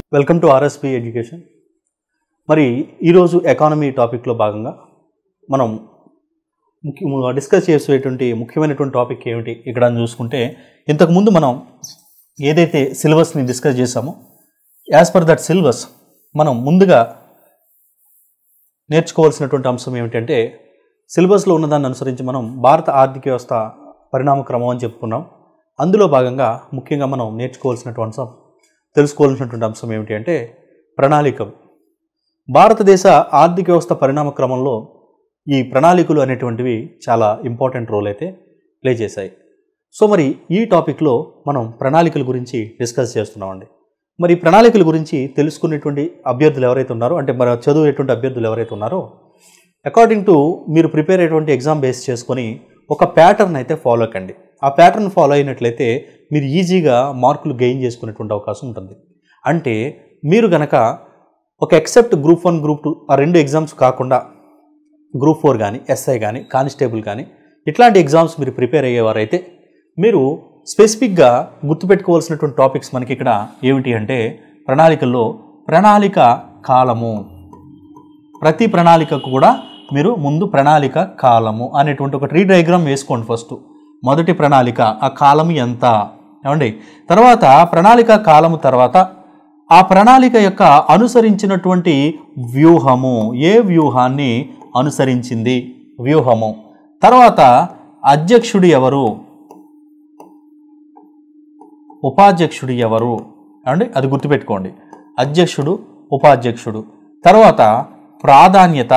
welcome to RSP education మరి ఈరోజు economy టాపిక్లో భాగంగా మనం ముఖ్య డిస్కస్ చేసేటువంటి ముఖ్యమైనటువంటి టాపిక్ ఏమిటి ఇక్కడ అని చూసుకుంటే ఇంతకుముందు మనం ఏదైతే సిలబస్ని డిస్కస్ చేసామో యాజ్ పర్ దట్ సిలబస్ మనం ముందుగా నేర్చుకోవాల్సినటువంటి అంశం ఏమిటంటే సిలబస్లో ఉన్నదాన్ని అనుసరించి మనం భారత ఆర్థిక వ్యవస్థ పరిణామ క్రమం అని చెప్పుకున్నాం అందులో భాగంగా ముఖ్యంగా మనం నేర్చుకోవాల్సినటువంటి అంశం తెలుసుకోవాల్సినటువంటి అంశం ఏమిటి అంటే ప్రణాళికలు భారతదేశ ఆర్థిక వ్యవస్థ పరిణామ క్రమంలో ఈ ప్రణాళికలు అనేటువంటివి చాలా ఇంపార్టెంట్ రోల్ అయితే ప్లే చేశాయి సో మరి ఈ టాపిక్లో మనం ప్రణాళికల గురించి డిస్కస్ చేస్తున్నామండి మరి ఈ ప్రణాళికల గురించి తెలుసుకునేటువంటి అభ్యర్థులు ఎవరైతే ఉన్నారో అంటే మరి చదివేటువంటి అభ్యర్థులు ఎవరైతే ఉన్నారో అకార్డింగ్ టు మీరు ప్రిపేర్ అయ్యేటువంటి ఎగ్జామ్ బేస్ చేసుకొని ఒక ప్యాటర్న్ అయితే ఫాలో కండి ఆ ప్యాటర్న్ ఫాలో అయినట్లయితే మీరు ఈజీగా మార్కులు గెయిన్ చేసుకునేటువంటి అవకాశం ఉంటుంది అంటే మీరు గనక ఒక except group one group two ఆ రెండు ఎగ్జామ్స్ కాకుండా గ్రూప్ ఫోర్ కానీ ఎస్ఐ కానీ కానిస్టేబుల్ కానీ ఇట్లాంటి ఎగ్జామ్స్ మీరు ప్రిపేర్ అయ్యేవారైతే మీరు స్పెసిఫిక్గా గుర్తుపెట్టుకోవాల్సినటువంటి టాపిక్స్ మనకి ఇక్కడ ఏమిటి అంటే ప్రణాళికల్లో ప్రణాళిక కాలము ప్రతి ప్రణాళికకు కూడా మీరు ముందు ప్రణాళిక కాలము అనేటువంటి ఒక ట్రీ డయాగ్రామ్ వేసుకోండి ఫస్ట్ మొదటి ప్రణాళిక ఆ కాలం ఎంత ఏమండి తర్వాత ప్రణాళిక కాలము తర్వాత ఆ ప్రణాళిక యొక్క అనుసరించినటువంటి వ్యూహము ఏ వ్యూహాన్ని అనుసరించింది వ్యూహము తర్వాత అధ్యక్షుడు ఎవరు ఉపాధ్యక్షుడు ఎవరు అండి అది గుర్తుపెట్టుకోండి అధ్యక్షుడు ఉపాధ్యక్షుడు తర్వాత ప్రాధాన్యత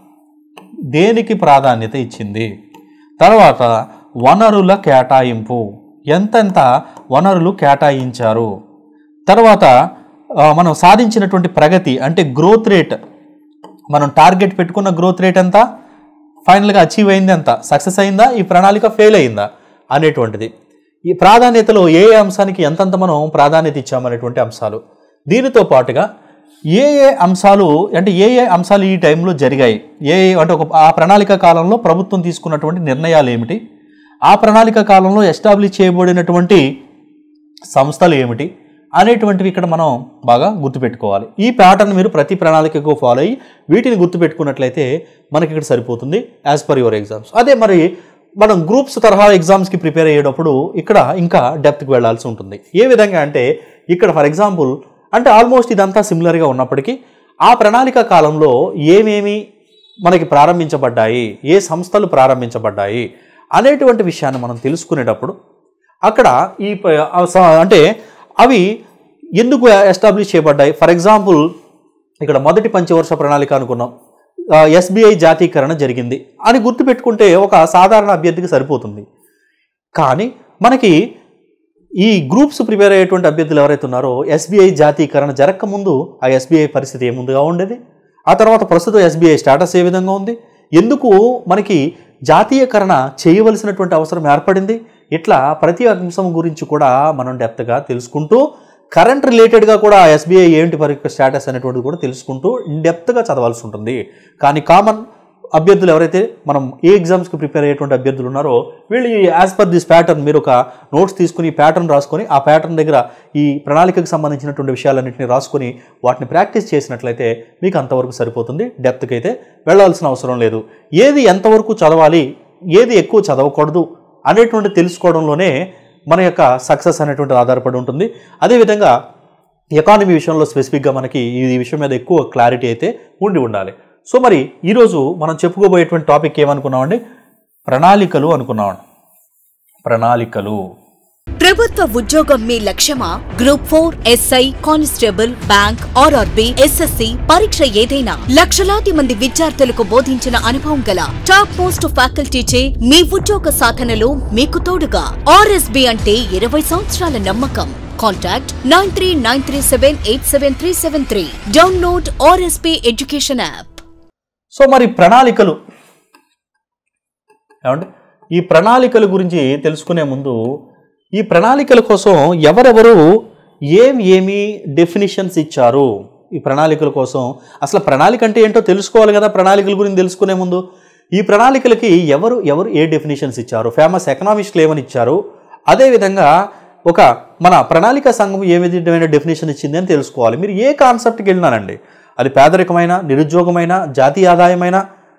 దేనికి ప్రాధాన్యత ఇచ్చింది తర్వాత వనరుల కేటాయింపు ఎంతెంత వనరులు కేటాయించారు తర్వాత ఆ, మనం సాధించినటువంటి ప్రగతి అంటే గ్రోత్ రేట్ మనం టార్గెట్ పెట్టుకున్న గ్రోత్ రేట్ ఎంత ఫైనల్గా అచీవ్ అయింది ఎంత సక్సెస్ అయిందా ఈ ప్రణాళిక ఫెయిల్ అయిందా అనేటువంటిది ఈ ప్రాధాన్యతలో ఏ ఏ అంశానికి ఎంతెంత మనం ప్రాధాన్యత ఇచ్చామనేటువంటి అంశాలు దీనితో పాటుగా ఏ ఏ అంశాలు అంటే ఏ ఏ అంశాలు ఈ టైంలో జరిగాయి ఏ ఏ అంటే ఒక ఆ ప్రణాళిక కాలంలో ప్రభుత్వం తీసుకున్నటువంటి నిర్ణయాలు ఏమిటి ఆ ప్రణాళిక కాలంలో ఎస్టాబ్లిష్ చేయబడినటువంటి సంస్థలు ఏమిటి అనేటువంటివి ఇక్కడ మనం బాగా గుర్తుపెట్టుకోవాలి ఈ ప్యాటర్న్ మీరు ప్రతి ప్రణాళికకు ఫాలో అయ్యి వీటిని గుర్తుపెట్టుకున్నట్లయితే మనకి ఇక్కడ సరిపోతుంది యాజ్ పర్ యువర్ ఎగ్జామ్స్ అదే మరి మనం గ్రూప్స్ తరహా ఎగ్జామ్స్కి ప్రిపేర్ అయ్యేటప్పుడు ఇక్కడ ఇంకా డెప్త్కి వెళ్ళాల్సి ఉంటుంది ఏ విధంగా అంటే ఇక్కడ ఫర్ ఎగ్జాంపుల్ అంటే ఆల్మోస్ట్ ఇదంతా సిమిలర్గా ఉన్నప్పటికీ ఆ ప్రణాళిక కాలంలో ఏమేమి మనకి ప్రారంభించబడ్డాయి ఏ సంస్థలు ప్రారంభించబడ్డాయి అనేటువంటి విషయాన్ని మనం తెలుసుకునేటప్పుడు అక్కడ ఈ ప- ఆ స- అంటే అవి ఎందుకు ఎస్టాబ్లిష్ చేయబడ్డాయి ఫర్ ఎగ్జాంపుల్ ఇక్కడ మొదటి పంచవర్ష ప్రణాళిక అనుకున్నాం ఎస్బీఐ జాతీకరణ జరిగింది అని గుర్తుపెట్టుకుంటే ఒక సాధారణ అభ్యర్థికి సరిపోతుంది కానీ మనకి ఈ గ్రూప్స్ ప్రిపేర్ అయ్యేటువంటి అభ్యర్థులు ఎవరైతే ఉన్నారో ఎస్బీఐ జాతీకరణ జరగకముందు ఆ ఎస్బీఐ పరిస్థితి ఏ ముందుగా ఉండేది ఆ తర్వాత ప్రస్తుతం ఎస్బీఐ స్టేటస్ ఏ విధంగా ఉంది ఎందుకు మనకి జాతీయకరణ చేయవలసినటువంటి అవసరం ఏర్పడింది ఇట్లా ప్రతి అంశం గురించి కూడా మనం డెప్త్గా తెలుసుకుంటూ కరెంట్ రిలేటెడ్గా కూడా ఎస్బీఐ ఏంటి పరీక్ష స్టేటస్ అనేటువంటిది కూడా తెలుసుకుంటూ డెప్త్గా చదవాల్సి ఉంటుంది కానీ కామన్ అభ్యర్థులు ఎవరైతే మనం ఏ ఎగ్జామ్స్కి ప్రిపేర్ అయ్యేటువంటి అభ్యర్థులు ఉన్నారో వీళ్ళు యాజ్ పర్ దిస్ ప్యాటర్న్ మీరు ఒక నోట్స్ తీసుకుని ప్యాటర్న్ రాసుకొని ఆ ప్యాటర్న్ దగ్గర ఈ ప్రణాళికకు సంబంధించినటువంటి విషయాలన్నింటినీ రాసుకొని వాటిని ప్రాక్టీస్ చేసినట్లయితే మీకు అంతవరకు సరిపోతుంది డెప్త్కి అయితే వెళ్ళాల్సిన అవసరం లేదు ఏది ఎంతవరకు చదవాలి ఏది ఎక్కువ చదవకూడదు అనేటువంటి తెలుసుకోవడంలోనే మన యొక్క సక్సెస్ అనేటువంటిది ఆధారపడి ఉంటుంది అదేవిధంగా ఎకానమీ విషయంలో స్పెసిఫిక్గా మనకి ఈ విషయం మీద ఎక్కువ క్లారిటీ అయితే ఉండి ఉండాలి సో మరి ఈరోజు మనం చెప్పుకోబోయేటువంటి టాపిక్ ఏమనుకున్నామండి ప్రణాళికలు అనుకున్నామండి ప్రణాళికలు ప్రభుత్వ ఉద్యోగం మీ లక్ష్యమా group four SI constable bank RRB SSC పరీక్ష ఏదైనా లక్షలాది మంది విద్యార్థులకు బోధించిన అనుభవం గల టాప్ మోస్ట్ ఫ్యాకల్టీచే మీ ఉద్యోగ సాధనలో మీకు తోడుగా ఆర్ఎస్బి అంటే ఇరవై సంవత్సరాల నమ్మకం contact nine three nine three seven eight seven three seven three download RSB education app so మరి ప్రణాళికలు ఏమంటే ఈ ప్రణాళికల గురించి తెలుసుకునే ముందు ఈ ప్రణాళికల కోసం ఎవరెవరు ఏం ఏమి డెఫినిషన్స్ ఇచ్చారు ఈ ప్రణాళికల కోసం అసలు ప్రణాళిక అంటే ఏంటో తెలుసుకోవాలి కదా ప్రణాళికల గురించి తెలుసుకునే ముందు ఈ ప్రణాళికలకి ఎవరు ఎవరు ఏ డెఫినేషన్స్ ఇచ్చారు ఫేమస్ ఎకనామిస్టులు ఏమని ఇచ్చారు అదేవిధంగా ఒక మన ప్రణాళిక సంఘం ఏ విధమైన డెఫినేషన్ ఇచ్చింది అని తెలుసుకోవాలి మీరు ఏ కాన్సెప్ట్కి వెళ్ళినానండి అది పేదరికమైన నిరుద్యోగమైన జాతీయ ఆదాయమైన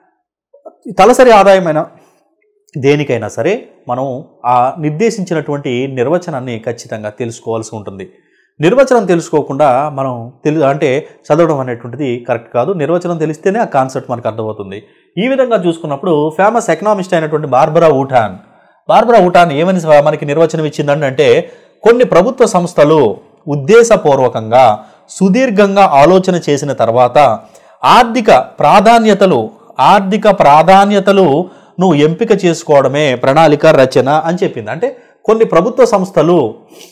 తలసరి ఆదాయమైన దేనికైనా సరే మనం ఆ నిర్దేశించినటువంటి నిర్వచనాన్ని ఖచ్చితంగా తెలుసుకోవాల్సి ఉంటుంది నిర్వచనం తెలుసుకోకుండా మనం తెలు అంటే చదవడం అనేటువంటిది కరెక్ట్ కాదు నిర్వచనం తెలిస్తేనే ఆ కాన్సెప్ట్ మనకు అర్థమవుతుంది ఈ విధంగా చూసుకున్నప్పుడు ఫేమస్ ఎకనామిస్ట్ అయినటువంటి బార్బరా ఊటాన్ బార్బరా ఊటాన్ ఏమని స- మనకి నిర్వచనం ఇచ్చిందండి అంటే కొన్ని ప్రభుత్వ సంస్థలు ఉద్దేశపూర్వకంగా సుదీర్ఘంగా ఆలోచన చేసిన తర్వాత ఆర్థిక ప్రాధాన్యతలు ఆర్థిక ప్రాధాన్యతలు నువ్వు ఎంపిక చేసుకోవడమే ప్రణాళిక రచన అని చెప్పింది అంటే కొన్ని ప్రభుత్వ సంస్థలు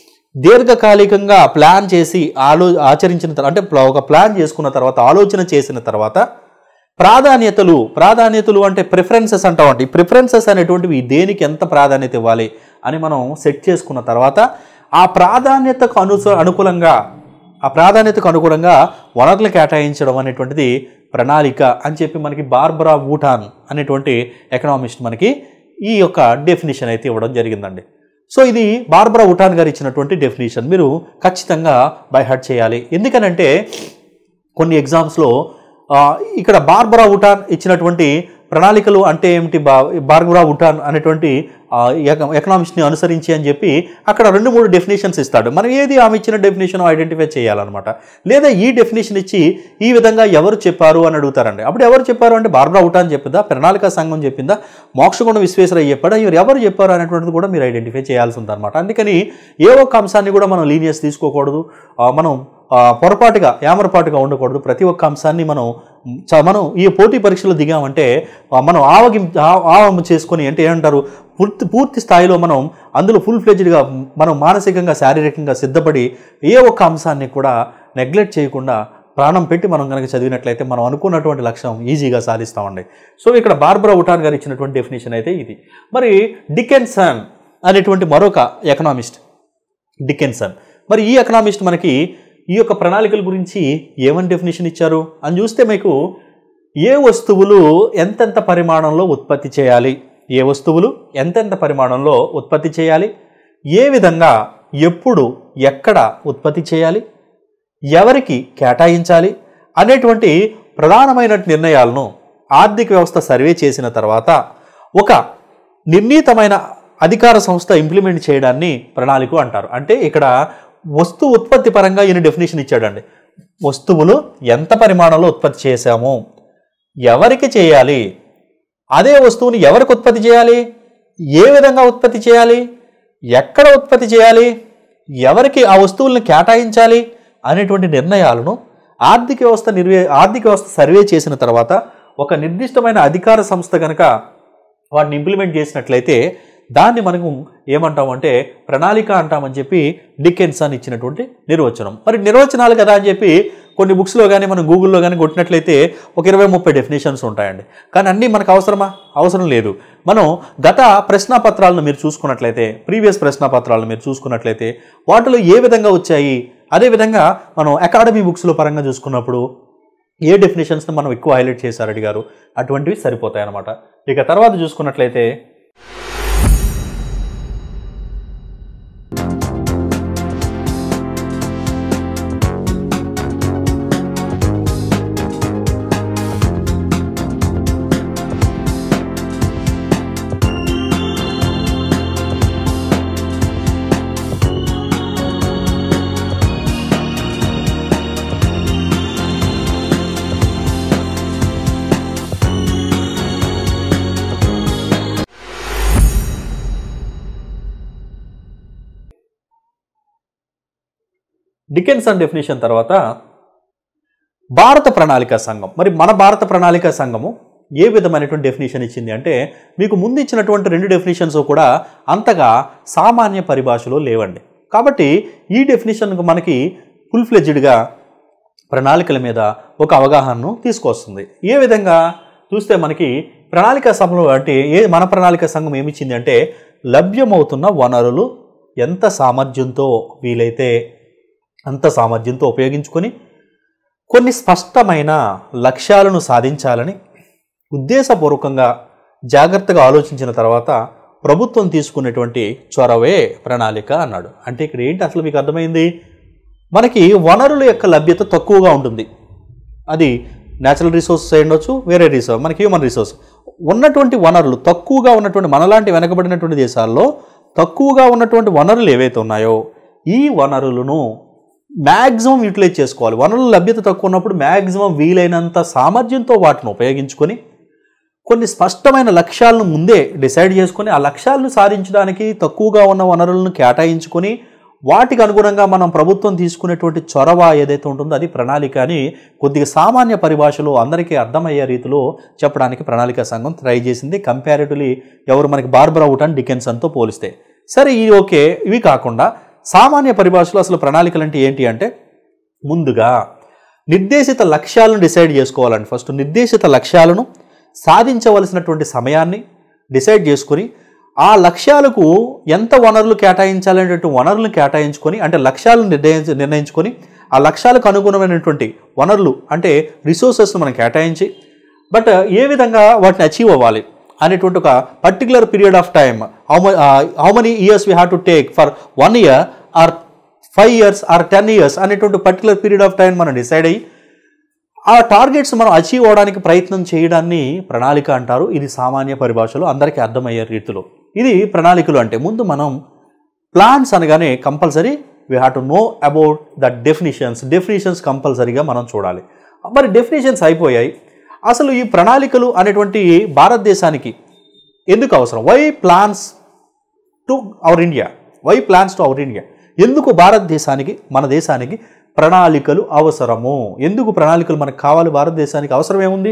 దీర్ఘకాలికంగా ప్లాన్ చేసి ఆలో ఆచరించిన తర్వాత అంటే ప్ల- ఒక ప్లాన్ చేసుకున్న తర్వాత ఆలోచన చేసిన తర్వాత ప్రాధాన్యతలు ప్రాధాన్యతలు అంటే ప్రిఫరెన్సెస్ అంటామండి ఈ ప్రిఫరెన్సెస్ అనేటువంటివి దేనికి ఎంత ప్రాధాన్యత ఇవ్వాలి అని మనం సెట్ చేసుకున్న తర్వాత ఆ ప్రాధాన్యతకు అను అనుకూలంగా ఆ ప్రాధాన్యతకు అనుగుణంగా వనరులు కేటాయించడం అనేటువంటిది ప్రణాళిక అని చెప్పి మనకి బార్బరా వూటాన్ అనేటువంటి ఎకనామిస్ట్ మనకి ఈ యొక్క డెఫినేషన్ అయితే ఇవ్వడం జరిగిందండి సో ఇది బార్బరా ఉటాన్ గారు ఇచ్చినటువంటి డెఫినేషన్ మీరు ఖచ్చితంగా బై హర్ట్ చేయాలి ఎందుకనంటే కొన్ని ఎగ్జామ్స్లో ఆ, ఇక్కడ బార్బరా ఉటాన్ ఇచ్చినటువంటి ప్రణాళికలు అంటే ఏమిటి బా బార్బరా ఉటాన్ అనేటువంటి ఆ, ఎక- ఎకనామిక్స్ని అనుసరించి అని చెప్పి అక్కడ రెండు మూడు డెఫినేషన్స్ ఇస్తాడు మనం ఏది ఆమె ఇచ్చిన డెఫినేషన్ ఐడెంటిఫై చేయాలన్నమాట లేదా ఈ డెఫినేషన్ ఇచ్చి ఈ విధంగా ఎవరు చెప్పారు అని అడుగుతారండి అప్పుడు ఎవరు చెప్పారు అంటే బార్బరా ఉటాన్ చెప్పిందా ప్రణాళిక సంఘం చెప్పిందా మోక్షగుణ విశ్వేశ్వరయ్య చెప్పాడా ఇవరు ఎవరు చెప్పారు అనేటువంటిది కూడా మీరు ఐడెంటిఫై చేయాల్సి ఉందన్నమాట అందుకని ఏ ఒక్క అంశాన్ని కూడా మనం లీనియస్ తీసుకోకూడదు ఆ, మనం ఆ, పొరపాటుగా యామరపాటుగా ఉండకూడదు ప్రతి ఒక్క అంశాన్ని మనం చ- మనం ఈ పోటీ పరీక్షలు దిగామంటే ఆ, మనం ఆవగి ఆ- ఆవం చేసుకొని అంటే ఏమంటారు పూర్తి పూర్తి స్థాయిలో మనం అందులో ఫుల్ ఫ్లెజ్డ్గా మనం మానసికంగా శారీరకంగా సిద్ధపడి ఏ ఒక్క అంశాన్ని కూడా నెగ్లెక్ట్ చేయకుండా ప్రాణం పెట్టి మనం కనుక చదివినట్లయితే మనం అనుకున్నటువంటి లక్ష్యం ఈజీగా సాధిస్తామండి సో ఇక్కడ బార్బరా ఉటాన్ గారు ఇచ్చినటువంటి డెఫినేషన్ అయితే ఇది మరి డికెన్సన్ అనేటువంటి మరొక ఎకనామిస్ట్ డికెన్సన్ మరి ఈ ఎకనామిస్ట్ మనకి ఈ యొక్క ప్రణాళికల గురించి ఏమని డెఫినేషన్ ఇచ్చారు అని చూస్తే మీకు ఏ వస్తువులు ఎంతెంత పరిమాణంలో ఉత్పత్తి చేయాలి ఏ వస్తువులు ఎంతెంత పరిమాణంలో ఉత్పత్తి చేయాలి ఏ విధంగా ఎప్పుడు ఎక్కడ ఉత్పత్తి చేయాలి ఎవరికి కేటాయించాలి అనేటువంటి ప్రధానమైన నిర్ణయాలను ఆర్థిక వ్యవస్థ సర్వే చేసిన తర్వాత ఒక నిర్ణీతమైన అధికార సంస్థ ఇంప్లిమెంట్ చేయడాన్ని ప్రణాళిక అంటారు అంటే ఇక్కడ వస్తు ఉత్పత్తి పరంగా ఈయన డెఫినేషన్ ఇచ్చాడండి వస్తువులు ఎంత పరిమాణంలో ఉత్పత్తి చేశాము ఎవరికి చేయాలి అదే వస్తువుని ఎవరికి ఉత్పత్తి చేయాలి ఏ విధంగా ఉత్పత్తి చేయాలి ఎక్కడ ఉత్పత్తి చేయాలి ఎవరికి ఆ వస్తువులను కేటాయించాలి అనేటువంటి నిర్ణయాలను ఆర్థిక వ్యవస్థ నిర్వే ఆర్థిక వ్యవస్థ సర్వే చేసిన తర్వాత ఒక నిర్దిష్టమైన అధికార సంస్థ కనుక వాటిని ఇంప్లిమెంట్ చేసినట్లయితే దాన్ని మనము ఏమంటామంటే ప్రణాళిక అంటామని చెప్పి డికెన్సన్ ఇచ్చినటువంటి నిర్వచనం మరి నిర్వచనాలు కదా అని చెప్పి కొన్ని బుక్స్లో కానీ మనం గూగుల్లో కానీ కొట్టినట్లయితే ఒక ఇరవై ముప్పై డెఫినేషన్స్ ఉంటాయండి కానీ అన్నీ మనకు అవసరమా అవసరం లేదు మనం గత ప్రశ్నాపత్రాలను మీరు చూసుకున్నట్లయితే ప్రీవియస్ ప్రశ్నాపత్రాలను మీరు చూసుకున్నట్లయితే వాటిలో ఏ విధంగా వచ్చాయి అదేవిధంగా మనం అకాడమీ బుక్స్లో పరంగా చూసుకున్నప్పుడు ఏ డెఫినేషన్స్ని మనం ఎక్కువ హైలైట్ చేశారు అడిగారు అటువంటివి సరిపోతాయి అన్నమాట ఇక తర్వాత చూసుకున్నట్లయితే డికెన్సన్ డెఫినేషన్ తర్వాత భారత ప్రణాళిక సంఘం మరి మన భారత ప్రణాళిక సంఘము ఏ విధమైనటువంటి డెఫినేషన్ ఇచ్చింది అంటే మీకు ముందు ఇచ్చినటువంటి రెండు డెఫినేషన్స్ కూడా అంతగా సామాన్య పరిభాషలో లేవండి కాబట్టి ఈ డెఫినేషన్ మనకి ఫుల్ ఫ్లెడ్జ్డ్గా ప్రణాళికల మీద ఒక అవగాహనను తీసుకొస్తుంది ఏ విధంగా చూస్తే మనకి ప్రణాళిక సభలో అంటే ఏ మన ప్రణాళిక సంఘం ఏమిచ్చింది అంటే లభ్యమవుతున్న వనరులు ఎంత సామర్థ్యంతో వీలైతే అంత సామర్థ్యంతో ఉపయోగించుకొని కొన్ని స్పష్టమైన లక్ష్యాలను సాధించాలని ఉద్దేశపూర్వకంగా జాగ్రత్తగా ఆలోచించిన తర్వాత ప్రభుత్వం తీసుకునేటువంటి చొరవే ప్రణాళిక అన్నాడు అంటే ఇక్కడ ఏంటి అసలు మీకు అర్థమైంది మనకి వనరుల యొక్క లభ్యత తక్కువగా ఉంటుంది అది న్యాచురల్ రిసోర్సెస్ అయి ఉండొచ్చు వేరే రిసోర్స్ మనకి హ్యూమన్ రిసోర్స్ ఉన్నటువంటి వనరులు తక్కువగా ఉన్నటువంటి మనలాంటి వెనకబడినటువంటి దేశాల్లో తక్కువగా ఉన్నటువంటి వనరులు ఏవైతే ఉన్నాయో ఈ వనరులను మ్యాక్సిమం యూటిలైజ్ చేసుకోవాలి వనరుల లభ్యత తక్కువ ఉన్నప్పుడు మ్యాక్సిమం వీలైనంత సామర్థ్యంతో వాటిని ఉపయోగించుకొని కొన్ని స్పష్టమైన లక్ష్యాలను ముందే డిసైడ్ చేసుకొని ఆ లక్ష్యాలను సాధించడానికి తక్కువగా ఉన్న వనరులను కేటాయించుకొని వాటికి అనుగుణంగా మనం ప్రభుత్వం తీసుకునేటువంటి చొరవ ఏదైతే ఉంటుందో అది ప్రణాళిక అని కొద్దిగా సామాన్య పరిభాషలో అందరికీ అర్థమయ్యే రీతిలో చెప్పడానికి ప్రణాళిక సంఘం ట్రై చేసింది కంపారిటివ్లీ ఎవరు మనకి బార్బరా వుట్ అండ్ డికెన్సన్తో పోలిస్తే సరే ఇది ఓకే ఇవి కాకుండా సామాన్య పరిభాషలో అసలు ప్రణాళికలు అంటే ఏంటి అంటే ముందుగా నిర్దేశిత లక్ష్యాలను డిసైడ్ చేసుకోవాలండి ఫస్ట్ నిర్దేశిత లక్ష్యాలను సాధించవలసినటువంటి సమయాన్ని డిసైడ్ చేసుకొని ఆ లక్ష్యాలకు ఎంత వనరులు కేటాయించాలనేటువంటి వనరులను కేటాయించుకొని అంటే లక్ష్యాలను నిర్ణయించ నిర్ణయించుకొని ఆ లక్ష్యాలకు అనుగుణమైనటువంటి వనరులు అంటే రిసోర్సెస్ను మనం కేటాయించి బట్ ఏ విధంగా వాటిని అచీవ్ అవ్వాలి అనేటువంటి ఒక particular period of time how how many years we have to take for one year or five years or ten years అనేటువంటి పర్టికులర్ పీరియడ్ ఆఫ్ టైం మనం డిసైడ్ అయ్యి ఆ టార్గెట్స్ మనం అచీవ్ అవడానికి ప్రయత్నం చేయడాన్ని ప్రణాళిక అంటారు ఇది సామాన్య పరిభాషలో అందరికీ అర్థమయ్యే రీతిలో ఇది ప్రణాళికలు అంటే ముందు మనం ప్లాన్స్ అనగానే compulsory we have to know about the definitions definitions కంపల్సరీగా మనం చూడాలి మరి డెఫినిషన్స్ అయిపోయాయి అసలు ఈ ప్రణాళికలు అనేటువంటి భారతదేశానికి ఎందుకు అవసరం why plans to our India why plans to our India ఎందుకు భారతదేశానికి మన దేశానికి ప్రణాళికలు అవసరము ఎందుకు ప్రణాళికలు మనకు కావాలి భారతదేశానికి అవసరం ఏముంది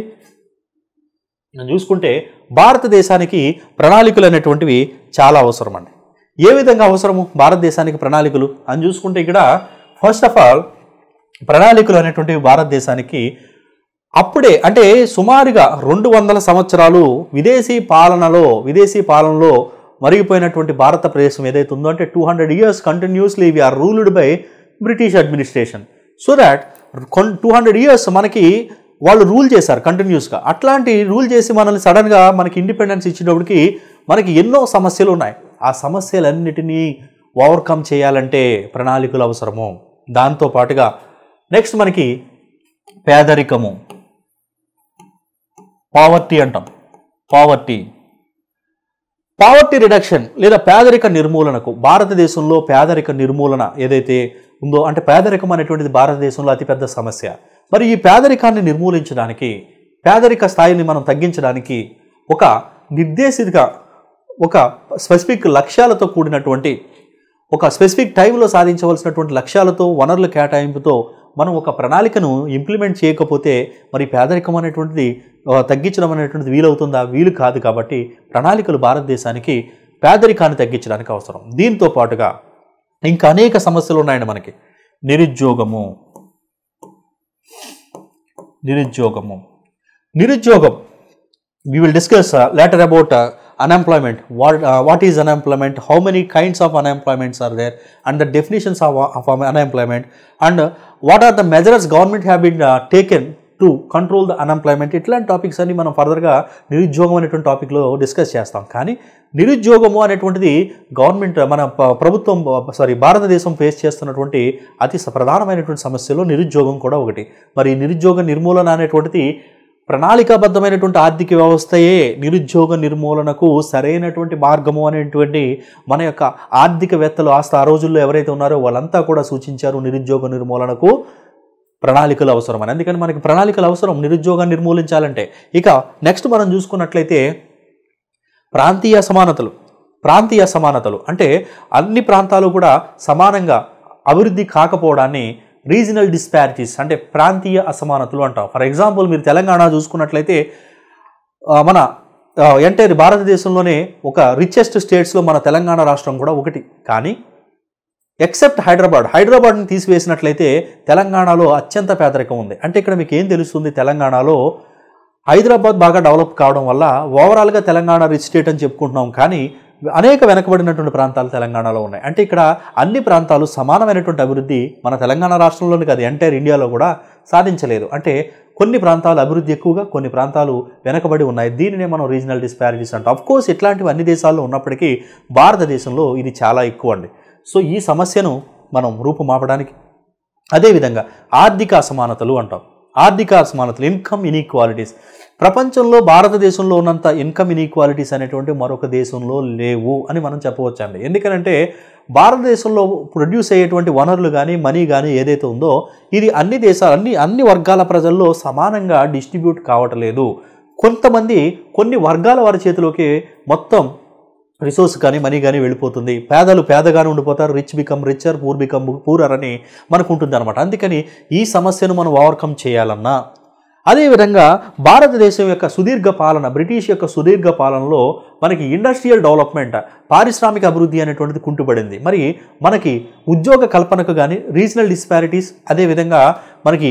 మనం చూసుకుంటే భారతదేశానికి ప్రణాళికలు అనేటువంటివి చాలా అవసరం అండి ఏ విధంగా అవసరము భారతదేశానికి ప్రణాళికలు అని చూసుకుంటే ఇక్కడ ఫస్ట్ ఆఫ్ ఆల్ ప్రణాళికలు అనేటువంటివి భారతదేశానికి అప్పుడే అంటే సుమారుగా రెండు వందల సంవత్సరాలు విదేశీ పాలనలో విదేశీ పాలనలో మరిగిపోయినటువంటి భారతదేశం ఏదైతే ఉందో అంటే two hundred years continuously we are ruled by British administration so that two hundred years మనకి వాళ్ళు రూల్ చేశారు కంటిన్యూస్గా అట్లాంటి రూల్ చేసి మనల్ని సడన్గా మనకి ఇండిపెండెన్స్ ఇచ్చేటప్పటికి మనకి ఎన్నో సమస్యలు ఉన్నాయి ఆ సమస్యలన్నిటినీ ఓవర్కమ్ చేయాలంటే ప్రణాళికలు అవసరము దాంతో పాటుగా నెక్స్ట్ మనకి పేదరికము పావర్టీ అంటాం పావర్టీ పావర్టీ రిడక్షన్ లేదా పేదరిక నిర్మూలనకు భారతదేశంలో పేదరిక నిర్మూలన ఏదైతే ఉందో అంటే పేదరికం అనేటువంటిది భారతదేశంలో అతిపెద్ద సమస్య మరి ఈ పేదరికాన్ని నిర్మూలించడానికి పేదరిక స్థాయిని మనం తగ్గించడానికి ఒక నిర్దేశిత ఒక స్పెసిఫిక్ లక్ష్యాలతో కూడినటువంటి ఒక స్పెసిఫిక్ టైంలో సాధించవలసినటువంటి లక్ష్యాలతో వనరుల కేటాయింపుతో మనం ఒక ప్రణాళికను ఇంప్లిమెంట్ చేయకపోతే మరి పేదరికం అనేటువంటిది ఆ, తగ్గించడం అనేటువంటిది వీలవుతుందా వీలు కాదు కాబట్టి ప్రణాళికలు భారతదేశానికి పేదరికాన్ని తగ్గించడానికి అవసరం దీంతో పాటుగా ఇంకా అనేక సమస్యలు ఉన్నాయండి మనకి నిరుద్యోగము నిరుద్యోగము నిరుద్యోగం we will discuss uh, later about uh, unemployment what uh, what is unemployment how many kinds of unemployments are there and the definitions of, of unemployment and uh, what are the measures government have been uh, taken to control the unemployment ఇట్లాంటి topics అన్ని మనం ఫర్దర్గా నిరుద్యోగం అనేటువంటి టాపిక్లో discuss చేస్తాం కానీ నిరుద్యోగము అనేటువంటిది గవర్నమెంట్ మన ప- ప్రభుత్వం సారీ భారతదేశం ఫేస్ చేస్తున్నటువంటి అతి స- ప్రధానమైనటువంటి సమస్యలో నిరుద్యోగం కూడా ఒకటి మరి నిరుద్యోగ నిర్మూలన అనేటువంటిది ప్రణాళికాబద్ధమైనటువంటి ఆర్థిక వ్యవస్థయే నిరుద్యోగ నిర్మూలనకు సరైనటువంటి మార్గము అనేటువంటి మన యొక్క ఆర్థికవేత్తలు ఆస్త ఆ రోజుల్లో ఎవరైతే ఉన్నారో వాళ్ళంతా కూడా సూచించారు నిరుద్యోగ నిర్మూలనకు ప్రణాళికలు అవసరం అని అందుకని మనకి ప్రణాళికలు అవసరం నిరుద్యోగాన్ని నిర్మూలించాలంటే ఇక నెక్స్ట్ మనం చూసుకున్నట్లయితే ప్రాంతీయ అసమానతలు ప్రాంతీయ అసమానతలు అంటే అన్ని ప్రాంతాలు కూడా సమానంగా అభివృద్ధి కాకపోవడాన్ని రీజనల్ డిస్పారిటీస్ అంటే ప్రాంతీయ అసమానతలు అంటాం ఫర్ ఎగ్జాంపుల్ మీరు తెలంగాణ చూసుకున్నట్లయితే ఆ, మన ఎంటైర్ భారతదేశంలోనే ఒక రిచెస్ట్ స్టేట్స్లో మన తెలంగాణ రాష్ట్రం కూడా ఒకటి కానీ ఎక్సెప్ట్ హైదరాబాద్ హైదరాబాద్ని తీసివేసినట్లయితే తెలంగాణలో అత్యంత పేదరికం ఉంది అంటే ఇక్కడ మీకు ఏం తెలుస్తుంది తెలంగాణలో హైదరాబాద్ బాగా డెవలప్ కావడం వల్ల ఓవరాల్గా తెలంగాణ రిచ్ స్టేట్ అని చెప్పుకుంటున్నాం కానీ అనేక వెనకబడినటువంటి ప్రాంతాలు తెలంగాణలో ఉన్నాయి అంటే ఇక్కడ అన్ని ప్రాంతాలు సమానమైనటువంటి అభివృద్ధి మన తెలంగాణ రాష్ట్రంలోనే కాదు ఎంటైర్ ఇండియాలో కూడా సాధించలేదు అంటే కొన్ని ప్రాంతాలు అభివృద్ధి ఎక్కువగా కొన్ని ప్రాంతాలు వెనకబడి ఉన్నాయి దీనినే మనం రీజనల్ డిస్పారిటీస్ అంటాం అఫ్ కోర్స్ ఇట్లాంటివి అన్ని దేశాల్లో ఉన్నప్పటికీ భారతదేశంలో ఇది చాలా ఎక్కువ అండి సో ఈ సమస్యను మనం రూపుమాపడానికి అదేవిధంగా ఆర్థిక అసమానతలు అంటాం ఆర్థిక అసమానతలు ఇన్కమ్ ఇన్ఈక్వాలిటీస్ ప్రపంచంలో భారతదేశంలో ఉన్నంత ఇన్కమ్ ఇన్ఈక్వాలిటీస్ అనేటువంటి మరొక దేశంలో లేవు అని మనం చెప్పవచ్చండి ఎందుకనంటే భారతదేశంలో ప్రొడ్యూస్ అయ్యేటువంటి వనరులు కానీ మనీ కానీ ఏదైతే ఉందో ఇది అన్ని దేశాలు అన్ని అన్ని వర్గాల ప్రజల్లో సమానంగా డిస్ట్రిబ్యూట్ కావట్లేదు కొంతమంది కొన్ని వర్గాల వారి చేతిలోకి మొత్తం రిసోర్స్ కానీ మనీ కానీ వెళ్ళిపోతుంది పేదలు పేదగానే ఉండిపోతారు rich become richer poor become poorer అని మనకు ఉంటుంది అనమాట అందుకని ఈ సమస్యను మనం ఓవర్కమ్ చేయాలన్నా అదేవిధంగా భారతదేశం యొక్క సుదీర్ఘ పాలన బ్రిటిష్ యొక్క సుదీర్ఘ పాలనలో మనకి ఇండస్ట్రియల్ డెవలప్మెంట్ పారిశ్రామిక అభివృద్ధి అనేటువంటిది కుంటుపడింది మరి మనకి ఉద్యోగ కల్పనకు కానీ రీజనల్ డిస్పారిటీస్ అదేవిధంగా మనకి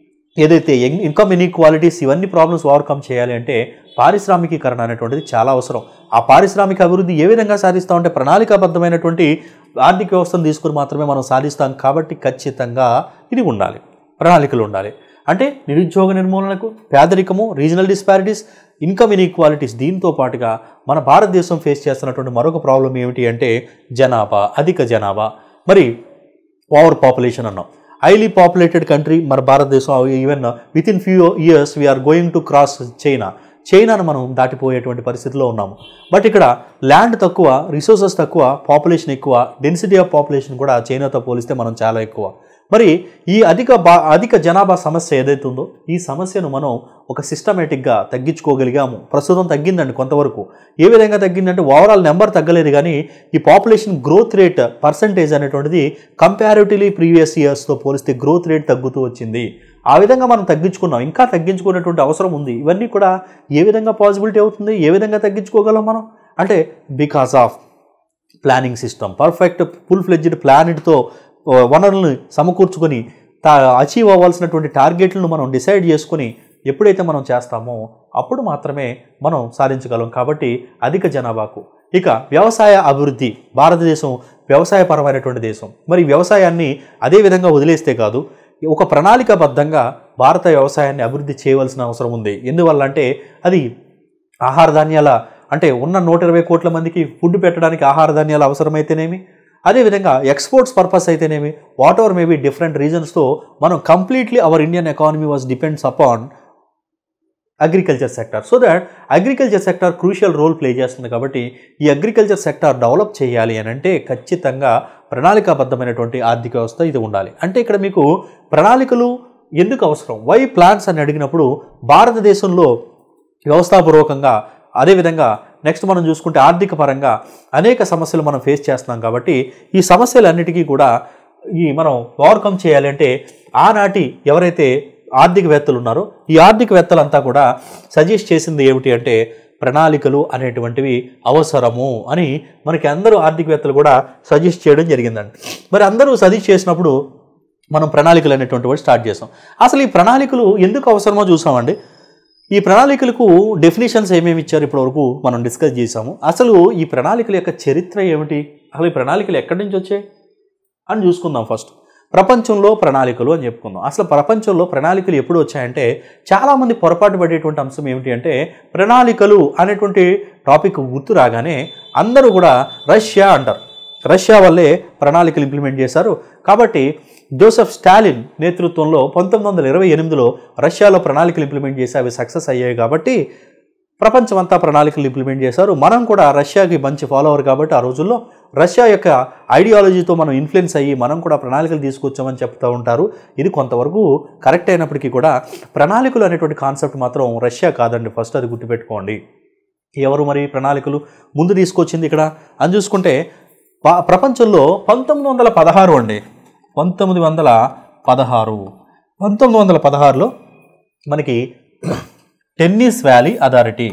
ఏదైతే ఇన్కమ్ ఇన్ఈక్వాలిటీస్ ఇవన్నీ ప్రాబ్లమ్స్ ఓవర్కమ్ చేయాలి అంటే పారిశ్రామికీకరణ అనేటువంటిది చాలా అవసరం ఆ పారిశ్రామిక అభివృద్ధి ఏ విధంగా సాధిస్తామంటే ప్రణాళికాబద్ధమైనటువంటి ఆర్థిక వ్యవస్థను తీసుకుని మాత్రమే మనం సాధిస్తాం కాబట్టి ఖచ్చితంగా ఇది ఉండాలి ప్రణాళికలు ఉండాలి అంటే నిరుద్యోగ నిర్మూలనకు పేదరికము రీజనల్ డిస్పారిటీస్ ఇన్కమ్ ఇన్ఈక్వాలిటీస్ దీంతో పాటుగా మన భారతదేశం ఫేస్ చేస్తున్నటువంటి మరొక ప్రాబ్లం ఏమిటి అంటే జనాభా అధిక జనాభా మరి ఓవర్ పాపులేషన్ అన్నాం హైలీ పాపులేటెడ్ కంట్రీ మన భారతదేశం even within few years we are going to cross China చైనాను మనం దాటిపోయేటువంటి పరిస్థితిలో ఉన్నాము బట్ ఇక్కడ ల్యాండ్ తక్కువ రిసోర్సెస్ తక్కువ పాపులేషన్ ఎక్కువ డెన్సిటీ ఆఫ్ పాపులేషన్ కూడా చైనాతో పోలిస్తే మనం చాలా ఎక్కువ మరి ఈ అధిక బా అధిక జనాభా సమస్య ఏదైతే ఉందో ఈ సమస్యను మనం ఒక సిస్టమేటిక్గా తగ్గించుకోగలిగాము ప్రస్తుతం తగ్గిందండి కొంతవరకు ఏ విధంగా తగ్గిందంటే ఓవరాల్ నెంబర్ తగ్గలేదు కానీ ఈ పాపులేషన్ గ్రోత్ రేట్ పర్సంటేజ్ అనేటువంటిది కంపారిటివ్లీ ప్రీవియస్ ఇయర్స్తో పోలిస్తే గ్రోత్ రేట్ తగ్గుతూ వచ్చింది ఆ విధంగా మనం తగ్గించుకున్నాం ఇంకా తగ్గించుకునేటువంటి అవసరం ఉంది ఇవన్నీ కూడా ఏ విధంగా పాసిబిలిటీ అవుతుంది ఏ విధంగా తగ్గించుకోగలం మనం అంటే because of planning system perfect full fledged ప్లానెట్తో వనరులను సమకూర్చుకొని తా అచీవ్ అవ్వాల్సినటువంటి టార్గెట్లను మనం డిసైడ్ చేసుకొని ఎప్పుడైతే మనం చేస్తామో అప్పుడు మాత్రమే మనం సాధించగలం కాబట్టి అధిక జనాభాకు ఇక వ్యవసాయ అభివృద్ధి భారతదేశం వ్యవసాయపరమైనటువంటి దేశం మరి వ్యవసాయాన్ని అదే విధంగా వదిలేస్తే కాదు ఒక ప్రణాళికాబద్ధంగా భారత వ్యవసాయాన్ని అభివృద్ధి చేయవలసిన అవసరం ఉంది ఎందువల్ల అంటే అది ఆహార ధాన్యాల అంటే ఉన్న నూట ఇరవై కోట్ల మందికి ఫుడ్ పెట్టడానికి ఆహార ధాన్యాలు అవసరమైతేనేమి అదేవిధంగా ఎక్స్పోర్ట్స్ పర్పస్ అయితేనేమి వాట్ ఎవర్ మేబీ డిఫరెంట్ రీజన్స్తో మనం completely our Indian economy was depends upon agriculture sector so that agriculture sector crucial role play చేస్తుంది కాబట్టి ఈ అగ్రికల్చర్ సెక్టర్ డెవలప్ చేయాలి అని అంటే ఖచ్చితంగా ప్రణాళికాబద్ధమైనటువంటి ఆర్థిక వ్యవస్థ ఇది ఉండాలి అంటే ఇక్కడ మీకు ప్రణాళికలు ఎందుకు అవసరం వై ప్లాన్స్ అని అడిగినప్పుడు భారతదేశంలో వ్యవస్థాపూర్వకంగా అదేవిధంగా నెక్స్ట్ మనం చూసుకుంటే ఆర్థిక పరంగా అనేక సమస్యలు మనం ఫేస్ చేస్తున్నాం కాబట్టి ఈ సమస్యలన్నిటికీ కూడా ఈ మనం ఓవర్కమ్ చేయాలి అంటే ఆనాటి ఎవరైతే ఆర్థికవేత్తలు ఉన్నారో ఈ ఆర్థికవేత్తలంతా కూడా సజెస్ట్ చేసింది ఏమిటి అంటే ప్రణాళికలు అనేటువంటివి అవసరము అని మనకి అందరూ ఆర్థికవేత్తలు కూడా సజెస్ట్ చేయడం జరిగిందండి మరి అందరూ సజెస్ట్ చేసినప్పుడు మనం ప్రణాళికలు అనేటువంటి వాటి స్టార్ట్ చేసాం అసలు ఈ ప్రణాళికలు ఎందుకు అవసరమో చూసామండి ఈ ప్రణాళికలకు డెఫినేషన్స్ ఏమేమి ఇచ్చారు ఇప్పటివరకు మనం డిస్కస్ చేసాము అసలు ఈ ప్రణాళికల యొక్క చరిత్ర ఏమిటి అసలు ఈ ప్రణాళికలు ఎక్కడి నుంచి వచ్చాయి అని చూసుకుందాం ఫస్ట్ ప్రపంచంలో ప్రణాళికలు అని చెప్పుకుందాం అసలు ప్రపంచంలో ప్రణాళికలు ఎప్పుడు వచ్చాయంటే చాలామంది పొరపాటు పడేటువంటి అంశం ఏమిటి అంటే ప్రణాళికలు అనేటువంటి టాపిక్ గుర్తు రాగానే అందరూ కూడా రష్యా అంటారు రష్యా వల్లే ప్రణాళికలు ఇంప్లిమెంట్ చేశారు కాబట్టి జోసెఫ్ స్టాలిన్ నేతృత్వంలో పంతొమ్మిది వందల ఇరవై ఎనిమిదిలో రష్యాలో ప్రణాళికలు ఇంప్లిమెంట్ చేసి అవి సక్సెస్ అయ్యాయి కాబట్టి ప్రపంచమంతా ప్రణాళికలు ఇంప్లిమెంట్ చేశారు మనం కూడా రష్యాకి మంచి ఫాలోవర్ కాబట్టి ఆ రోజుల్లో రష్యా యొక్క ఐడియాలజీతో మనం ఇన్ఫ్లుయెన్స్ అయ్యి మనం కూడా ప్రణాళికలు తీసుకొచ్చామని చెప్తూ ఉంటారు ఇది కొంతవరకు కరెక్ట్ అయినప్పటికీ కూడా ప్రణాళికలు అనేటువంటి కాన్సెప్ట్ మాత్రం రష్యా కాదండి ఫస్ట్ అది గుర్తుపెట్టుకోండి ఎవరు మరి ప్రణాళికలు ముందు తీసుకొచ్చింది ఇక్కడ అని చూసుకుంటే ప- ప్రపంచంలో పంతొమ్మిది వందల పదహారు అండి పంతొమ్మిది వందల పదహారు పంతొమ్మిది వందల పదహారులో మనకి టెన్నిస్ వ్యాలీ అథారిటీ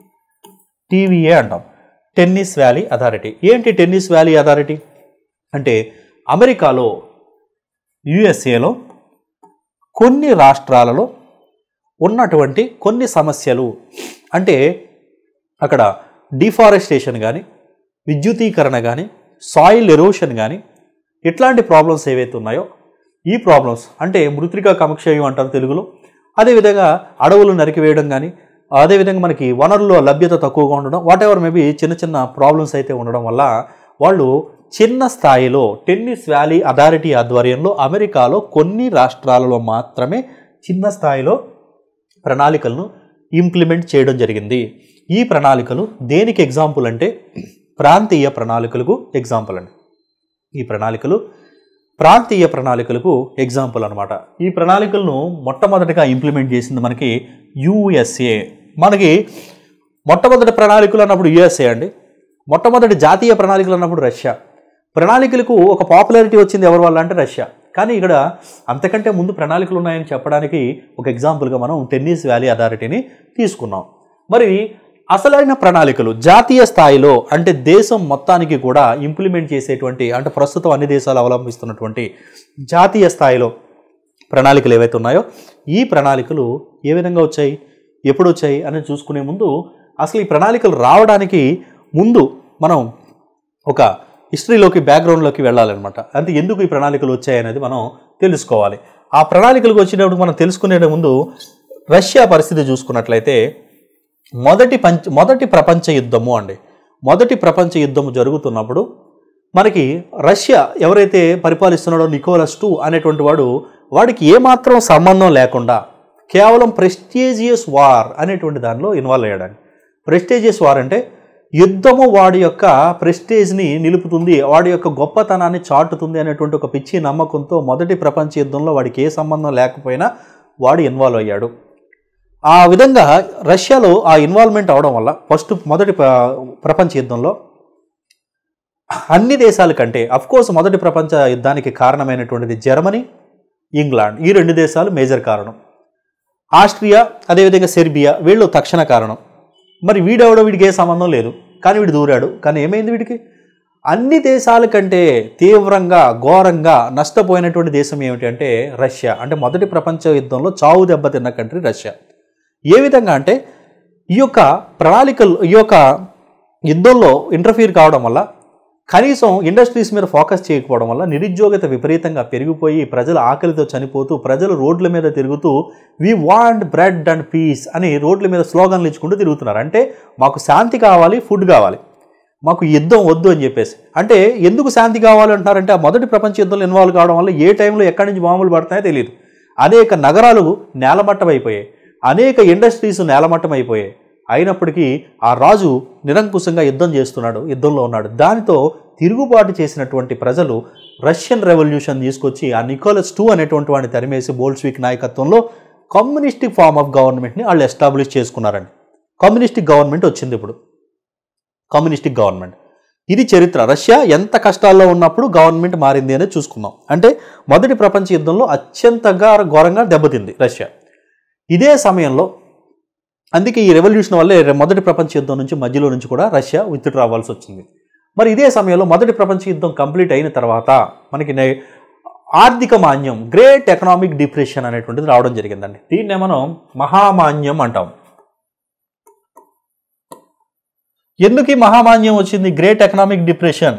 టీవీఏ అంటాం టెన్నిస్ వ్యాలీ అథారిటీ ఏంటి టెన్నిస్ వ్యాలీ అథారిటీ అంటే అమెరికాలో యుఎస్ఏలో కొన్ని రాష్ట్రాలలో ఉన్నటువంటి కొన్ని సమస్యలు అంటే అక్కడ డిఫారెస్టేషన్ కానీ విద్యుతీకరణ కానీ సాయిల్ ఎరోషన్ కానీ ఇట్లాంటి ప్రాబ్లమ్స్ ఏవైతే ఉన్నాయో ఈ ప్రాబ్లమ్స్ అంటే మృతికా కామక్షయం అంటారు తెలుగులో అదేవిధంగా అడవులు నరికివేయడం కానీ అదేవిధంగా మనకి వనరుల లభ్యత తక్కువగా ఉండడం వాట్ ఎవర్ మేబీ చిన్న చిన్న ప్రాబ్లమ్స్ అయితే ఉండడం వల్ల వాళ్ళు చిన్న స్థాయిలో టెన్నిస్ వ్యాలీ అథారిటీ ఆధ్వర్యంలో అమెరికాలో కొన్ని రాష్ట్రాలలో మాత్రమే చిన్న స్థాయిలో ప్రణాళికలను ఇంప్లిమెంట్ చేయడం జరిగింది ఈ ప్రణాళికలు దేనికి ఎగ్జాంపుల్ అంటే ప్రాంతీయ ప్రణాళికలకు ఎగ్జాంపుల్ అండి ఈ ప్రణాళికలు ప్రాంతీయ ప్రణాళికలకు ఎగ్జాంపుల్ అనమాట ఈ ప్రణాళికలను మొట్టమొదటిగా ఇంప్లిమెంట్ చేసింది మనకి యుఎస్ఏ మనకి మొట్టమొదటి ప్రణాళికలు అన్నప్పుడు యుఎస్ఏ అండి మొట్టమొదటి జాతీయ ప్రణాళికలు అన్నప్పుడు రష్యా ప్రణాళికలకు ఒక పాపులారిటీ వచ్చింది ఎవరి వల్ల అంటే రష్యా కానీ ఇక్కడ అంతకంటే ముందు ప్రణాళికలు ఉన్నాయని చెప్పడానికి ఒక ఎగ్జాంపుల్గా మనం టెన్నిస్ వ్యాలీ అథారిటీని తీసుకున్నాం మరి అసలైన ప్రణాళికలు జాతీయ స్థాయిలో అంటే దేశం మొత్తానికి కూడా ఇంప్లిమెంట్ చేసేటువంటి అంటే ప్రస్తుతం అన్ని దేశాలు అవలంబిస్తున్నటువంటి జాతీయ స్థాయిలో ప్రణాళికలు ఏవైతే ఉన్నాయో ఈ ప్రణాళికలు ఏ విధంగా వచ్చాయి ఎప్పుడు వచ్చాయి అనేది చూసుకునే ముందు అసలు ఈ ప్రణాళికలు రావడానికి ముందు మనం ఒక హిస్టరీలోకి బ్యాక్గ్రౌండ్లోకి వెళ్ళాలన్నమాట అంటే ఎందుకు ఈ ప్రణాళికలు వచ్చాయి అనేది మనం తెలుసుకోవాలి ఆ ప్రణాళికలకు వచ్చినప్పుడు మనం తెలుసుకునే ముందు రష్యా పరిస్థితి చూసుకున్నట్లయితే మొదటి పంచ మొదటి ప్రపంచ యుద్ధము అండి మొదటి ప్రపంచ యుద్ధము జరుగుతున్నప్పుడు మనకి రష్యా ఎవరైతే పరిపాలిస్తున్నాడో నికోలస్ టూ అనేటువంటి వాడు వాడికి ఏమాత్రం సంబంధం లేకుండా కేవలం ప్రెస్టీజియస్ వార్ అనేటువంటి దానిలో ఇన్వాల్వ్ అయ్యాడండి ప్రెస్టీజియస్ వార్ అంటే యుద్ధము వాడి యొక్క ప్రెస్టేజ్ని నిలుపుతుంది వాడి యొక్క గొప్పతనాన్ని చాటుతుంది అనేటువంటి ఒక పిచ్చి నమ్మకంతో మొదటి ప్రపంచ యుద్ధంలో వాడికి ఏ సంబంధం లేకపోయినా వాడు ఇన్వాల్వ్ అయ్యాడు ఆ విధంగా రష్యాలో ఆ ఇన్వాల్వ్మెంట్ అవడం వల్ల ఫస్ట్ మొదటి ప్ర- ప్రపంచ యుద్ధంలో అన్ని దేశాల కంటే కోర్స్ మొదటి ప్రపంచ యుద్ధానికి కారణమైనటువంటిది జర్మనీ ఇంగ్లాండ్ ఈ రెండు దేశాలు మేజర్ కారణం ఆస్ట్రియా అదేవిధంగా సెర్బియా వీళ్ళు తక్షణ కారణం మరి వీడెవడో వీడికి ఏ సంబంధం లేదు కానీ వీడు దూరాడు కానీ ఏమైంది వీడికి అన్ని దేశాల కంటే తీవ్రంగా ఘోరంగా నష్టపోయినటువంటి దేశం ఏమిటి అంటే రష్యా అంటే మొదటి ప్రపంచ యుద్ధంలో చావు దెబ్బతిన్న కంట్రీ రష్యా ఏ విధంగా అంటే ఈ యొక్క ప్రణాళికలు ఈ యొక్క యుద్ధంలో ఇంటర్ఫీర్ కావడం వల్ల కనీసం ఇండస్ట్రీస్ మీద ఫోకస్ చేయకపోవడం వల్ల నిరుద్యోగత విపరీతంగా పెరిగిపోయి ప్రజలు ఆకలితో చనిపోతూ ప్రజలు రోడ్ల మీద తిరుగుతూ we want bread and peace అని రోడ్ల మీద స్లోగన్లు ఇచ్చుకుంటూ తిరుగుతున్నారు అంటే మాకు శాంతి కావాలి ఫుడ్ కావాలి మాకు యుద్ధం వద్దు అని చెప్పేసి అంటే ఎందుకు శాంతి కావాలి అంటున్నారంటే ఆ మొదటి ప్రపంచ యుద్ధంలో ఇన్వాల్వ్ కావడం వల్ల ఏ టైంలో ఎక్కడి నుంచి బాంబులు పడతాయో తెలియదు అనేక నగరాలు నేలమట్టం అయిపోయాయి అనేక ఇండస్ట్రీస్ నేలమట్టం అయిపోయాయి అయినప్పటికీ ఆ రాజు నిరంకుశంగా యుద్ధం చేస్తున్నాడు యుద్ధంలో ఉన్నాడు దానితో తిరుగుబాటు చేసినటువంటి ప్రజలు రష్యన్ రెవల్యూషన్ తీసుకొచ్చి ఆ నికోలస్ టూ అనేటువంటి వాడిని తరిమేసి బోల్స్విక్ నాయకత్వంలో కమ్యూనిస్టిక్ ఫార్మ్ ఆఫ్ గవర్నమెంట్ని వాళ్ళు ఎస్టాబ్లిష్ చేసుకున్నారండి కమ్యూనిస్టిక్ గవర్నమెంట్ వచ్చింది ఇప్పుడు కమ్యూనిస్టిక్ గవర్నమెంట్ ఇది చరిత్ర రష్యా ఎంత కష్టాల్లో ఉన్నప్పుడు గవర్నమెంట్ మారింది అనేది చూసుకుందాం అంటే మొదటి ప్రపంచ యుద్ధంలో అత్యంతగా ఘోరంగా దెబ్బతింది రష్యా ఇదే సమయంలో అందుకే ఈ రెవల్యూషన్ వల్లే రె- మొదటి ప్రపంచ యుద్ధం నుంచి మధ్యలో నుంచి కూడా రష్యా విత్డ్రా అవ్వాల్సి వచ్చింది మరి ఇదే సమయంలో మొదటి ప్రపంచ యుద్ధం కంప్లీట్ అయిన తర్వాత మనకి నే- ఆర్థిక మాన్యం గ్రేట్ ఎకనామిక్ డిప్రెషన్ అనేటువంటిది రావడం జరిగిందండి దీన్నే మనం మహామాన్యం అంటాం ఎందుకు ఈ మహామాన్యం వచ్చింది great economic depression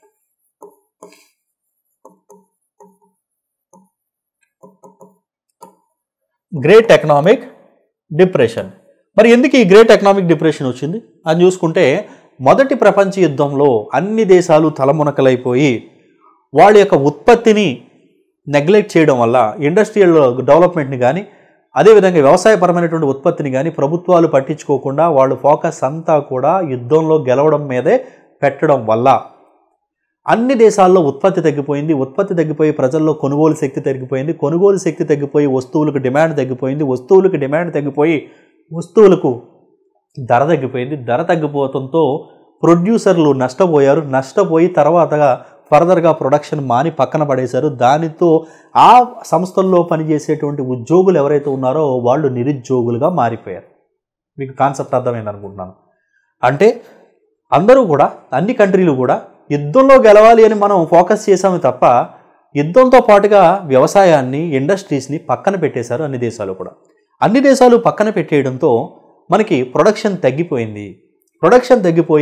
great economic depression మరి ఎందుకు ఈ గ్రేట్ ఎకనామిక్ డిప్రెషన్ వచ్చింది అని చూసుకుంటే మొదటి ప్రపంచ యుద్ధంలో అన్ని దేశాలు తలమునకలైపోయి వాళ్ళ యొక్క ఉత్పత్తిని నెగ్లెక్ట్ చేయడం వల్ల ఇండస్ట్రియల్ డెవలప్మెంట్ని కానీ అదేవిధంగా వ్యవసాయపరమైనటువంటి ఉత్పత్తిని కానీ ప్రభుత్వాలు పట్టించుకోకుండా వాళ్ళు ఫోకస్ అంతా కూడా యుద్ధంలో గెలవడం మీదే పెట్టడం వల్ల అన్ని దేశాల్లో ఉత్పత్తి తగ్గిపోయింది ఉత్పత్తి తగ్గిపోయి ప్రజల్లో కొనుగోలు శక్తి తగ్గిపోయింది కొనుగోలు శక్తి తగ్గిపోయి వస్తువులకు డిమాండ్ తగ్గిపోయింది వస్తువులకు డిమాండ్ తగ్గిపోయి వస్తువులకు ధర తగ్గిపోయింది ధర తగ్గిపోవడంతో ప్రొడ్యూసర్లు నష్టపోయారు నష్టపోయి తర్వాతగా ఫర్దర్గా ప్రొడక్షన్ మాని పక్కన పడేశారు దానితో ఆ సంస్థల్లో పనిచేసేటువంటి ఉద్యోగులు ఎవరైతే ఉన్నారో వాళ్ళు నిరుద్యోగులుగా మారిపోయారు మీకు కాన్సెప్ట్ అర్థమైంది అనుకుంటున్నాను అంటే అందరూ కూడా అన్ని కంట్రీలు కూడా యుద్ధంలో గెలవాలి అని మనం ఫోకస్ చేసాము తప్ప యుద్ధంతో పాటుగా వ్యవసాయాన్ని ఇండస్ట్రీస్ని పక్కన పెట్టేశారు అన్ని దేశాలు కూడా అన్ని దేశాలు పక్కన పెట్టేయడంతో మనకి ప్రొడక్షన్ తగ్గిపోయింది ప్రొడక్షన్ తగ్గిపోయి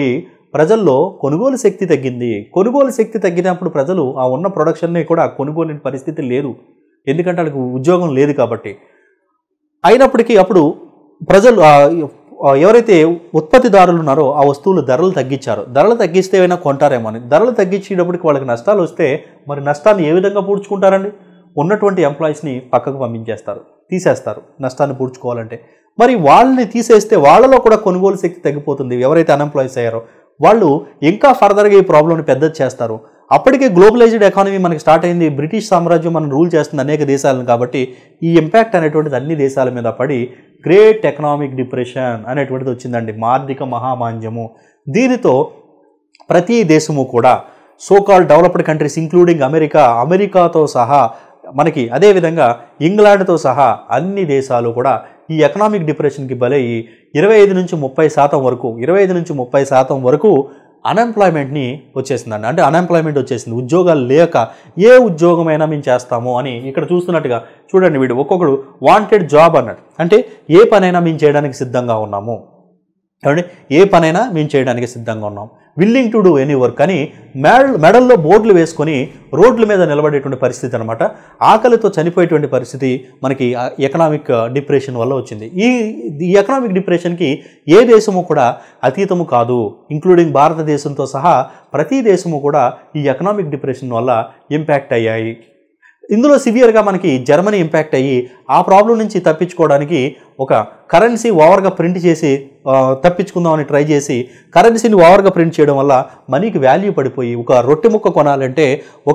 ప్రజల్లో కొనుగోలు శక్తి తగ్గింది కొనుగోలు శక్తి తగ్గినప్పుడు ప్రజలు ఆ ఉన్న ప్రొడక్షన్ని కూడా కొనుగోలు పరిస్థితి లేదు ఎందుకంటే వాళ్ళకి ఉద్యోగం లేదు కాబట్టి అయినప్పటికీ అప్పుడు ప్రజలు ఆ, ఆ, ఎవరైతే ఉత్పత్తిదారులు ఉన్నారో ఆ వస్తువులు ధరలు తగ్గించారు ధరలు తగ్గిస్తే ఏమైనా కొంటారేమో అని ధరలు తగ్గించేటప్పటికి వాళ్ళకి నష్టాలు వస్తే మరి నష్టాన్ని ఏ విధంగా పూడ్చుకుంటారండి ఉన్నటువంటి ఎంప్లాయీస్ని పక్కకు పంపించేస్తారు తీసేస్తారు నష్టాన్ని పూడ్చుకోవాలంటే మరి వాళ్ళని తీసేస్తే వాళ్ళలో కూడా కొనుగోలు శక్తి తగ్గిపోతుంది ఎవరైతే అన్ఎంప్లాయీస్ అయ్యారో వాళ్ళు ఇంకా ఫర్దర్గా ఈ ప్రాబ్లమ్ని పెద్దది చేస్తారు అప్పటికే గ్లోబలైజ్డ్ ఎకానమీ మనకి స్టార్ట్ అయింది బ్రిటిష్ సామ్రాజ్యం మనం రూల్ చేస్తుంది అనేక దేశాలను కాబట్టి ఈ ఇంపాక్ట్ అనేటువంటిది అన్ని దేశాల మీద పడి గ్రేట్ ఎకనామిక్ డిప్రెషన్ అనేటువంటిది వచ్చిందండి ఆర్థిక మహామాంద్యము దీనితో ప్రతి దేశము కూడా so called developed countries including America అమెరికాతో సహా మనకి అదేవిధంగా ఇంగ్లాండ్తో సహా అన్ని దేశాలు కూడా ఈ ఎకనామిక్ డిప్రెషన్కి బలయ్యి ఇరవై ఐదు నుంచి ముప్పై శాతం వరకు ఇరవై ఐదు నుంచి ముప్పై శాతం వరకు అన్ఎంప్లాయ్మెంట్ని వచ్చేసిందండి అంటే అన్ఎంప్లాయ్మెంట్ వచ్చేసింది ఉద్యోగాలు లేక ఏ ఉద్యోగమైనా మేము చేస్తాము అని ఇక్కడ చూస్తున్నట్టుగా చూడండి వీడు ఒక్కొక్కడు వాంటెడ్ జాబ్ అన్నాడు అంటే ఏ పనైనా మేము చేయడానికి సిద్ధంగా ఉన్నాము ఏమండి ఏ పనైనా మేము చేయడానికి సిద్ధంగా ఉన్నాం willing to do any work అని మెడ మెడల్లో బోర్డులు వేసుకొని రోడ్ల మీద నిలబడేటువంటి పరిస్థితి అనమాట ఆకలితో చనిపోయేటువంటి పరిస్థితి మనకి ఎకనామిక్ డిప్రెషన్ వల్ల వచ్చింది ఈ ఈ ఎకనామిక్ డిప్రెషన్కి ఏ దేశము కూడా అతీతము కాదు ఇంక్లూడింగ్ భారతదేశంతో సహా ప్రతి దేశము కూడా ఈ ఎకనామిక్ డిప్రెషన్ వల్ల ఇంపాక్ట్ అయ్యాయి ఇందులో సివియర్గా మనకి జర్మనీ ఇంపాక్ట్ అయ్యి ఆ ప్రాబ్లం నుంచి తప్పించుకోవడానికి ఒక కరెన్సీ ఓవర్గా ప్రింట్ చేసి ఆ, తప్పించుకుందామని ట్రై చేసి కరెన్సీని ఓవర్గా ప్రింట్ చేయడం వల్ల మనీకి వాల్యూ పడిపోయి ఒక రొట్టె ముక్క కొనాలంటే ఒక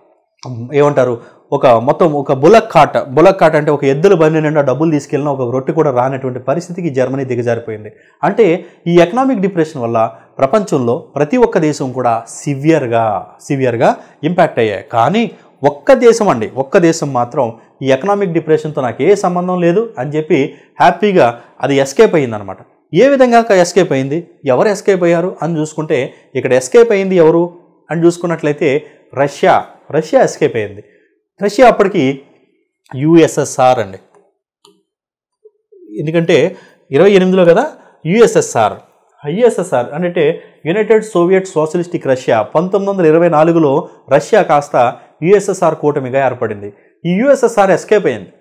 ఏమంటారు ఒక మొత్తం ఒక బులక్ కాట్ బులక్ కాట్ అంటే ఒక ఎద్దుల బండి నిండా డబ్బులు తీసుకెళ్ళిన ఒక రొట్టె కూడా రానటువంటి పరిస్థితికి జర్మనీ దిగజారిపోయింది అంటే ఈ ఎకనామిక్ డిప్రెషన్ వల్ల ప్రపంచంలో ప్రతి ఒక్క దేశం కూడా సివియర్గా సివియర్గా ఇంపాక్ట్ అయ్యాయి కానీ ఒక్క దేశం అండి ఒక్క దేశం మాత్రం ఈ ఎకనామిక్ డిప్రెషన్తో నాకు ఏ సంబంధం లేదు అని చెప్పి హ్యాపీగా అది ఎస్కేప్ అయ్యిందనమాట ఏ విధంగా ఎస్కేప్ అయింది ఎవరు ఎస్కేప్ అయ్యారు అని చూసుకుంటే ఇక్కడ ఎస్కేప్ అయింది ఎవరు అని చూసుకున్నట్లయితే రష్యా రష్యా ఎస్కేప్ అయింది రష్యా అప్పటికి యుఎస్ఎస్ఆర్ అండి ఎందుకంటే ఇరవై ఎనిమిదిలో కదా యుఎస్ఎస్ఆర్ యుఎస్ఎస్ఆర్ అంటే యునైటెడ్ సోవియట్ సోషలిస్టిక్ రష్యా పంతొమ్మిది వందల ఇరవై నాలుగులో రష్యా కాస్త యుఎస్ఎస్ఆర్ కూటమిగా ఏర్పడింది ఈ యుఎస్ఎస్ఆర్ ఎస్కేప్ అయింది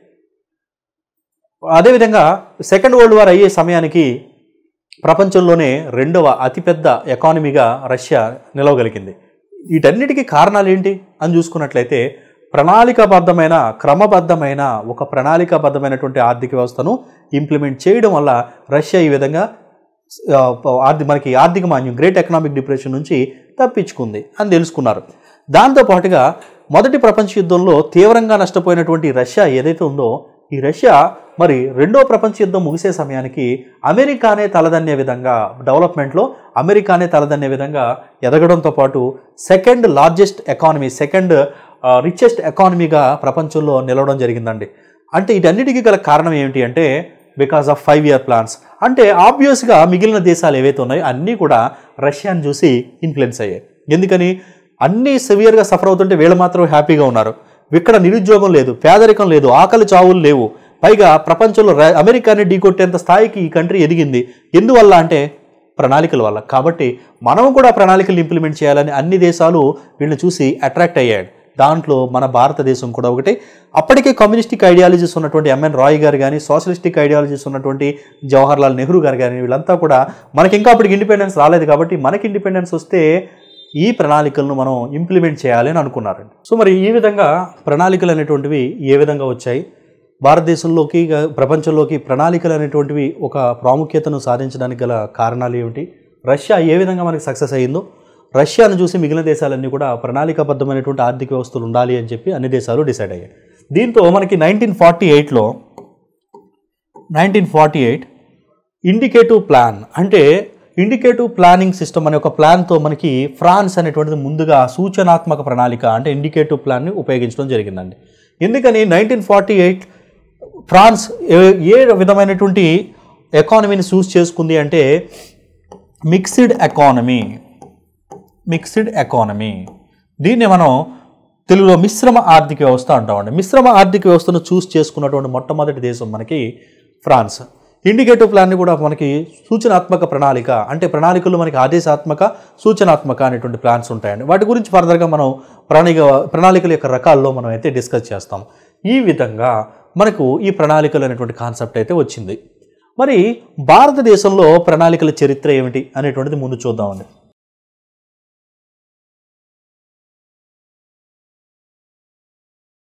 అదేవిధంగా సెకండ్ వరల్డ్ వార్ అయ్యే సమయానికి ప్రపంచంలోనే రెండవ అతిపెద్ద ఎకానమీగా రష్యా నిలవగలిగింది వీటన్నిటికీ కారణాలు ఏంటి అని చూసుకున్నట్లయితే ప్రణాళికాబద్ధమైన క్రమబద్ధమైన ఒక ప్రణాళికాబద్ధమైనటువంటి ఆర్థిక వ్యవస్థను ఇంప్లిమెంట్ చేయడం వల్ల రష్యా ఈ విధంగా ఆ, ఆర్థిక మనకి ఆర్థిక మాన్యం గ్రేట్ ఎకనామిక్ డిప్రెషన్ నుంచి తప్పించుకుంది అని తెలుసుకున్నారు దాంతోపాటుగా మొదటి ప్రపంచ యుద్ధంలో తీవ్రంగా నష్టపోయినటువంటి రష్యా ఏదైతే ఉందో ఈ రష్యా మరి రెండో ప్రపంచ యుద్ధం ముగిసే సమయానికి అమెరికానే తలదన్నే విధంగా డెవలప్మెంట్లో అమెరికానే తలదన్నే విధంగా ఎదగడంతో పాటు second largest economy second richest ఎకానమీగా ప్రపంచంలో నిలవడం జరిగిందండి అంటే వీటన్నిటికీ గల కారణం ఏమిటి అంటే because of five year plans అంటే ఆబ్వియస్గా మిగిలిన దేశాలు ఏవైతే ఉన్నాయో అన్నీ కూడా రష్యాని చూసి ఇన్ఫ్లుయెన్స్ అయ్యాయి ఎందుకని అన్నీ సివియర్గా సఫర్ అవుతుంటే వీళ్ళు మాత్రం హ్యాపీగా ఉన్నారు ఇక్కడ నిరుద్యోగం లేదు పేదరికం లేదు ఆకలి చావులు లేవు పైగా ప్రపంచంలో ర- అమెరికాని ఢీకొట్టేంత స్థాయికి ఈ కంట్రీ ఎదిగింది ఎందువల్ల అంటే ప్రణాళికల వల్ల కాబట్టి మనం కూడా ప్రణాళికలు ఇంప్లిమెంట్ చేయాలని అన్ని దేశాలు వీళ్ళని చూసి అట్రాక్ట్ అయ్యాడు దాంట్లో మన భారతదేశం కూడా ఒకటి అప్పటికే కమ్యూనిస్టిక్ ఐడియాలజీస్ ఉన్నటువంటి ఎంఎన్ రాయ్ గారు కానీ సోషలిస్టిక్ ఐడియాలజీస్ ఉన్నటువంటి జవహర్ లాల్ నెహ్రూ గారు కానీ వీళ్ళంతా కూడా మనకి ఇంకా అప్పటికి ఇండిపెండెన్స్ రాలేదు కాబట్టి మనకి ఇండిపెండెన్స్ వస్తే ఈ ప్రణాళికలను మనం ఇంప్లిమెంట్ చేయాలి అని అనుకున్నారండి సో మరి ఈ విధంగా ప్రణాళికలు అనేటువంటివి ఏ విధంగా వచ్చాయి భారతదేశంలోకి ఇక ప్రపంచంలోకి ప్రణాళికలు అనేటువంటివి ఒక ప్రాముఖ్యతను సాధించడానికి గల కారణాలు ఏమిటి రష్యా ఏ విధంగా మనకి సక్సెస్ అయ్యిందో రష్యాను చూసి మిగిలిన దేశాలన్నీ కూడా ప్రణాళికాబద్ధమైనటువంటి ఆర్థిక వ్యవస్థలు ఉండాలి అని చెప్పి అన్ని దేశాలు డిసైడ్ అయ్యాయి దీంతో మనకి నైన్టీన్ ఫార్టీ ఎయిట్లో nineteen forty eight indicative plan అంటే ఇండికేటివ్ ప్లానింగ్ సిస్టమ్ అనే ఒక ప్లాన్తో మనకి ఫ్రాన్స్ అనేటువంటిది ముందుగా సూచనాత్మక ప్రణాళిక అంటే ఇండికేటివ్ ప్లాన్ని ఉపయోగించడం జరిగిందండి ఎందుకని నైన్టీన్ ఫార్టీ ఎయిట్ ఫ్రాన్స్ ఏ- ఏ విధమైనటువంటి ఎకానమీని చూస్ చేసుకుంది అంటే మిక్స్డ్ ఎకానమీ మిక్స్డ్ ఎకానమీ దీన్ని మనం తెలుగులో మిశ్రమ ఆర్థిక వ్యవస్థ అంటామండి మిశ్రమ ఆర్థిక వ్యవస్థను చూస్ చేసుకున్నటువంటి మొట్టమొదటి దేశం మనకి ఫ్రాన్స్ ఇండికేటివ్ ప్లాన్ని కూడా మనకి సూచనాత్మక ప్రణాళిక అంటే ప్రణాళికలు మనకి ఆదేశాత్మక సూచనాత్మక అనేటువంటి ప్లాన్స్ ఉంటాయండి వాటి గురించి ఫర్దర్గా మనం ప్రణాళిక ప్రణాళికల యొక్క రకాల్లో మనం అయితే డిస్కస్ చేస్తాం ఈ విధంగా మనకు ఈ ప్రణాళికలు అనేటువంటి కాన్సెప్ట్ అయితే వచ్చింది మరి భారతదేశంలో ప్రణాళికల చరిత్ర ఏమిటి అనేటువంటిది ముందు చూద్దామండి